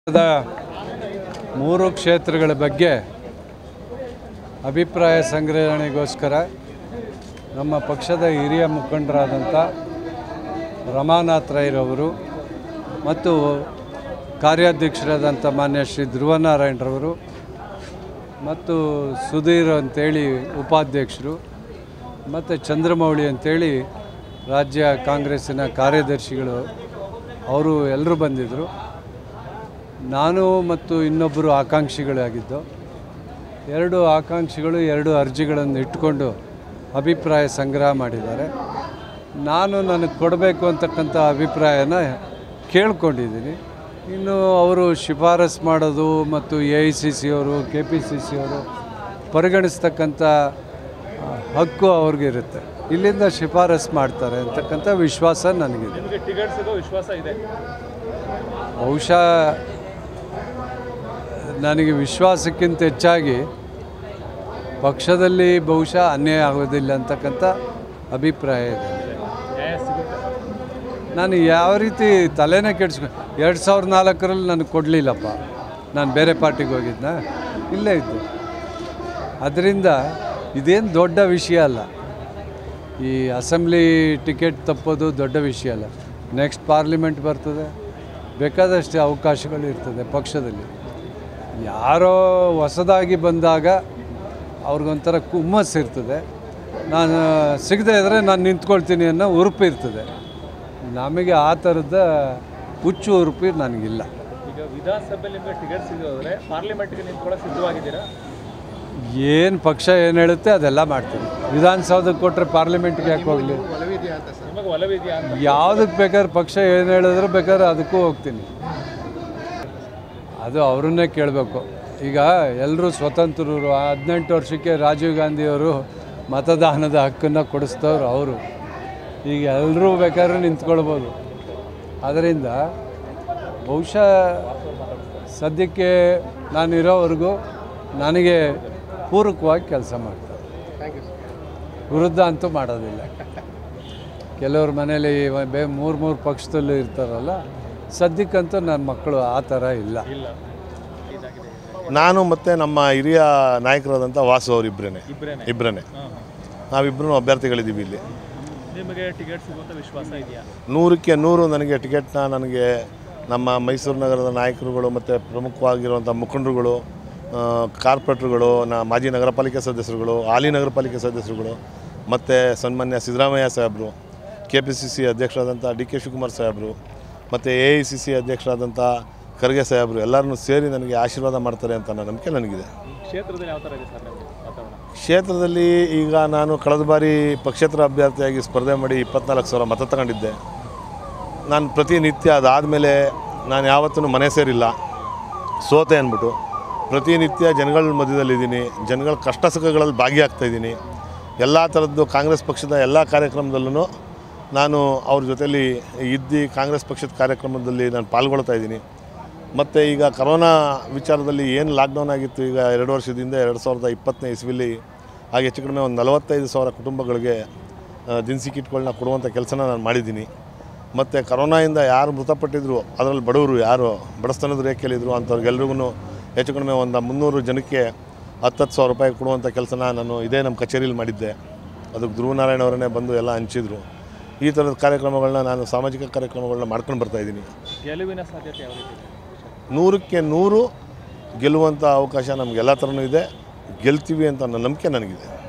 the ಮೂರು ಕ್ಷೇತ್ರಗಳ ಬಗ್ಗೆ ಅಭಿಪ್ರಾಯ ಸಂಗ್ರಹಣೆಗೋಸ್ಕರ ನಮ್ಮ ಪಕ್ಷದ ಹಿರಿಯ ಮುಖಂಡರಾದಂಥ ರಮಾನಾಥ್ ರೈರವರು ಮತ್ತು ಕಾರ್ಯಾಧ್ಯಕ್ಷರಾದಂಥ ಮಾನ್ಯ ಶ್ರೀ ಧ್ರುವನಾರಾಯಣರವರು ಮತ್ತು ಸುಧೀರ್ ಅಂತೇಳಿ ಉಪಾಧ್ಯಕ್ಷರು ಮತ್ತು ಚಂದ್ರಮೌಳಿ ಅಂತೇಳಿ ರಾಜ್ಯ ಕಾಂಗ್ರೆಸ್ಸಿನ ಕಾರ್ಯದರ್ಶಿಗಳು ಅವರು ಎಲ್ಲರೂ ಬಂದಿದ್ದರು ನಾನು ಮತ್ತು ಇನ್ನೊಬ್ಬರು ಆಕಾಂಕ್ಷಿಗಳಾಗಿದ್ದು ಎರಡು ಆಕಾಂಕ್ಷಿಗಳು ಎರಡು ಅರ್ಜಿಗಳನ್ನು ಇಟ್ಕೊಂಡು ಅಭಿಪ್ರಾಯ ಸಂಗ್ರಹ ಮಾಡಿದ್ದಾರೆ ನಾನು ನನಗೆ ಕೊಡಬೇಕು ಅಂತಕ್ಕಂಥ ಅಭಿಪ್ರಾಯನ ಕೇಳ್ಕೊಂಡಿದ್ದೀನಿ ಇನ್ನು ಅವರು ಶಿಫಾರಸ್ ಮಾಡೋದು ಮತ್ತು ಎ ಐ ಸಿ ಸಿ ಅವರು ಕೆ ಪಿ ಸಿ ಸಿ ಅವರು ಪರಿಗಣಿಸ್ತಕ್ಕಂಥ ಆ, ಹಕ್ಕು ಅವ್ರಿಗಿರುತ್ತೆ ಇಲ್ಲಿಂದ ಶಿಫಾರಸ್ ಮಾಡ್ತಾರೆ ಅಂತಕ್ಕಂಥ ವಿಶ್ವಾಸ ನನಗಿದೆ ನಿಮಗೆ ಟಿಕೆಟ್ ಸಿಗೋ ವಿಶ್ವಾಸ ಇದೆ ಬಹುಶಃ ನನಗೆ ವಿಶ್ವಾಸಕ್ಕಿಂತ ಹೆಚ್ಚಾಗಿ ಪಕ್ಷದಲ್ಲಿ ಬಹುಶಃ ಅನ್ಯಾಯ ಆಗೋದಿಲ್ಲ ಅಂತಕ್ಕಂಥ ಅಭಿಪ್ರಾಯ ಇದೆ ನ್ಯಾಯ ಸಿಗುತ್ತೆ ನಾನು ಯಾವ ರೀತಿ ತಲೆನೇ ಕೆಡಿಸ್ಕೊ ಎರಡು ಸಾವಿರದ ನಾಲ್ಕರಲ್ಲಿ ನನಗೆ ಕೊಡಲಿಲ್ಲಪ್ಪ ನಾನು ಬೇರೆ ಪಾರ್ಟಿಗೆ ಹೋಗಿದ್ನ ಇಲ್ಲೇ ಇದ್ದೆ ಅದರಿಂದ ಇದೇನು ದೊಡ್ಡ ವಿಷಯ ಅಲ್ಲ ಈ ಅಸೆಂಬ್ಲಿ ಟಿಕೆಟ್ ತಪ್ಪೋದು ದೊಡ್ಡ ವಿಷಯ ಅಲ್ಲ ನೆಕ್ಸ್ಟ್ ಪಾರ್ಲಿಮೆಂಟ್ ಬರ್ತದೆ ಬೇಕಾದಷ್ಟು ಅವಕಾಶಗಳು ಇರ್ತದೆ ಪಕ್ಷದಲ್ಲಿ ಯಾರೋ ಹೊಸದಾಗಿ ಬಂದಾಗ ಅವ್ರಿಗೊಂಥರ ಹುಮ್ಮಸ್ಸು ಇರ್ತದೆ ನಾನು ಸಿಗದೇ ಇದ್ದರೆ ನಾನು ನಿಂತ್ಕೊಳ್ತೀನಿ ಅನ್ನೋ ಉರುಪು ಇರ್ತದೆ ನಮಗೆ ಆ ಥರದ ಹುಚ್ಚು ಉರುಪು ನನಗಿಲ್ಲ ಈಗ ವಿಧಾನಸಭೆಯಲ್ಲಿ ನಿಮಗೆ ಟಿಕೆಟ್ ಸಿಗೋದ್ರೆ ಪಾರ್ಲಿಮೆಂಟ್ಗೆ ನಿಂತ್ಕೊಳ್ಳೋಕೆ ಸಿದ್ಧವಾಗಿದ್ದೀರಾ ಏನು ಪಕ್ಷ ಏನು ಹೇಳುತ್ತೆ ಅದೆಲ್ಲ ಮಾಡ್ತೀನಿ ವಿಧಾನಸೌಧಕ್ಕೆ ಕೊಟ್ಟರೆ ಪಾರ್ಲಿಮೆಂಟ್ಗೆ ಯಾಕೆ ಹೋಗಲಿ ನಿಮಗೆ ಒಲವಿದೆಯಾ ಅಂತ ಯಾವುದಕ್ಕೆ ಬೇಕಾದ್ರೆ ಪಕ್ಷ ಏನು ಹೇಳಿದ್ರು ಬೇಕಾದ್ರೆ ಅದಕ್ಕೂ ಹೋಗ್ತೀನಿ ಅದು ಅವ್ರನ್ನೇ ಕೇಳಬೇಕು ಈಗ ಎಲ್ಲರೂ ಸ್ವತಂತ್ರರು ಹದಿನೆಂಟು ವರ್ಷಕ್ಕೆ ರಾಜೀವ್ ಗಾಂಧಿಯವರು ಮತದಾನದ ಹಕ್ಕನ್ನು ಕೊಡಿಸ್ತವ್ರು ಅವರು ಈಗ ಎಲ್ಲರೂ ಬೇಕಾದ್ರೆ ನಿಂತ್ಕೊಳ್ಬೋದು ಅದರಿಂದ ಬಹುಶಃ ಸದ್ಯಕ್ಕೆ ನಾನಿರೋವರೆಗೂ ನನಗೆ ಪೂರಕವಾಗಿ ಕೆಲಸ ಮಾಡ್ತಾರೆ ವಿರುದ್ಧ ಅಂತೂ ಮಾಡೋದಿಲ್ಲ ಕೆಲವ್ರ ಮನೇಲಿ ಇವ- ಬೇ ಮೂರು ಮೂರು ಪಕ್ಷದಲ್ಲೂ ಇರ್ತಾರಲ್ಲ ಸದ್ಯಕ್ಕಂತೂ ನನ್ನ ಮಕ್ಕಳು ಆ ಥರ ಇಲ್ಲ ಇಲ್ಲ ಇದಾಗಿದೆ ನಾನು ಮತ್ತು ನಮ್ಮ ಹಿರಿಯ ನಾಯಕರಾದಂಥ ವಾಸು ಅವರಿಬ್ಬರೇ ಇಬ್ಬರೇನೆ ಇಬ್ಬರೇ ಹಾಂ ನಾವಿಬ್ಬರೂ ಅಭ್ಯರ್ಥಿಗಳಿದ್ದೀವಿ ಇಲ್ಲಿ ನಿಮಗೆ ಟಿಕೆಟ್ ಸಿಗುವಂಥ ವಿಶ್ವಾಸ ಇದೆಯಾ ನೂರಕ್ಕೆ ನೂರು ನನಗೆ ಟಿಕೆಟ್ನ ನನಗೆ ನಮ್ಮ ಮೈಸೂರು ನಗರದ ನಾಯಕರುಗಳು ಮತ್ತು ಪ್ರಮುಖವಾಗಿರುವಂಥ ಮುಖಂಡರುಗಳು ಆ, ಕಾರ್ಪೊರೇಟ್ರುಗಳು ನ ಮಾಜಿ ನಗರ ಪಾಲಿಕೆ ಸದಸ್ಯರುಗಳು ಹಾಲಿ ನಗರ ಪಾಲಿಕೆ ಸದಸ್ಯರುಗಳು ಮತ್ತು ಸನ್ಮಾನ್ಯ ಸಿದ್ದರಾಮಯ್ಯ ಸಾಹೇಬರು ಕೆ ಪಿ ಸಿ ಸಿ ಅಧ್ಯಕ್ಷರಾದಂಥ ಡಿ ಕೆ ಶಿವಕುಮಾರ್ ಸಾಹೇಬರು ಮತ್ತು ಎ ಐ ಸಿ ಸಿ ಅಧ್ಯಕ್ಷರಾದಂಥ ಖರ್ಗೆ ಸಾಹೇಬರು ಎಲ್ಲರನ್ನೂ ಸೇರಿ ನನಗೆ ಆಶೀರ್ವಾದ ಮಾಡ್ತಾರೆ ಅಂತ ನನ್ನ ನಂಬಿಕೆ ನನಗಿದೆ ಈ ಕ್ಷೇತ್ರದಲ್ಲಿ ಯಾವ ಥರ ಇದೆ ಸರ್ ನಿಮಗೆ ವಾತಾವರಣ ಕ್ಷೇತ್ರದಲ್ಲಿ ಈಗ ನಾನು ಕಳೆದ ಬಾರಿ ಪಕ್ಷೇತರ ಅಭ್ಯರ್ಥಿಯಾಗಿ ಸ್ಪರ್ಧೆ ಮಾಡಿ ಇಪ್ಪತ್ನಾಲ್ಕು ಸಾವಿರ ಮತ ತಗೊಂಡಿದ್ದೆ ನಾನು ಪ್ರತಿನಿತ್ಯ ಅದಾದಮೇಲೆ ನಾನು ಯಾವತ್ತೂ ಮನೆ ಸೇರಿಲ್ಲ ಸೋತೆ ಅಂದ್ಬಿಟ್ಟು ಪ್ರತಿನಿತ್ಯ ಜನಗಳ ಮಧ್ಯದಲ್ಲಿದ್ದೀನಿ ಜನಗಳ ಕಷ್ಟ ಸುಖಗಳಲ್ಲಿ ಭಾಗಿಯಾಗ್ತಾಯಿದ್ದೀನಿ ಎಲ್ಲ ಥರದ್ದು ಕಾಂಗ್ರೆಸ್ ಪಕ್ಷದ ಎಲ್ಲ ಕಾರ್ಯಕ್ರಮದಲ್ಲೂ ನಾನು ಅವ್ರ ಜೊತೆಲಿ ಇದ್ದು ಕಾಂಗ್ರೆಸ್ ಪಕ್ಷದ ಕಾರ್ಯಕ್ರಮದಲ್ಲಿ ನಾನು ಪಾಲ್ಗೊಳ್ತಾ ಇದ್ದೀನಿ ಮತ್ತು ಈಗ ಕರೋನಾ ವಿಚಾರದಲ್ಲಿ ಏನು ಲಾಕ್ಡೌನ್ ಆಗಿತ್ತು ಈಗ ಎರಡು ವರ್ಷದಿಂದ ಎರಡು ಸಾವಿರದ ಇಪ್ಪತ್ತನೇ ಇಸ್ವಿಲಿ ಹಾಗೆ ಹೆಚ್ಚು ಕಡಿಮೆ ಒಂದು ನಲವತ್ತೈದು ಸಾವಿರ ಕುಟುಂಬಗಳಿಗೆ ಆ, ದಿನಸಿ ಕಿಟ್ಗಳನ್ನ ಕೊಡುವಂಥ ಕೆಲಸನ ನಾನು ಮಾಡಿದ್ದೀನಿ ಮತ್ತು ಕರೋನಾಯಿಂದ ಯಾರು ಮೃತಪಟ್ಟಿದ್ರು ಅದರಲ್ಲಿ ಬಡವರು ಯಾರು ಬಡಸ್ತನದ ರೇಖೆಯಲ್ಲಿದ್ದರು ಅಂಥವ್ರಿಗೆಲ್ರಿಗೂ ಹೆಚ್ಚು ಕಡಿಮೆ ಒಂದು ಮುನ್ನೂರು ಜನಕ್ಕೆ ಹತ್ತತ್ತು ಸಾವಿರ ರೂಪಾಯಿ ಕೊಡುವಂಥ ಕೆಲಸನ ನಾನು ಇದೇ ನಮ್ಮ ಕಚೇರಿಯಲ್ಲಿ ಮಾಡಿದ್ದೆ ಅದಕ್ಕೆ ಧ್ರುವನಾರಾಯಣ ಅವರನ್ನೇ ಬಂದು ಎಲ್ಲ ಹಂಚಿದ್ರು ಈ ಥರದ ಕಾರ್ಯಕ್ರಮಗಳನ್ನ ನಾನು ಸಾಮಾಜಿಕ ಕಾರ್ಯಕ್ರಮಗಳನ್ನ ಮಾಡ್ಕೊಂಡು ಬರ್ತಾಯಿದ್ದೀನಿ ಗೆಲುವಿನ ಸಾಧ್ಯತೆ ಯಾವ ರೀತಿ ಇದೆ ನೂರಕ್ಕೆ ನೂರು ಗೆಲ್ಲುವಂಥ ಅವಕಾಶ ನಮಗೆಲ್ಲ ಥರನೂ ಇದೆ ಗೆಲ್ತೀವಿ ಅಂತ ನನ್ನ ನಂಬಿಕೆ ನನಗಿದೆ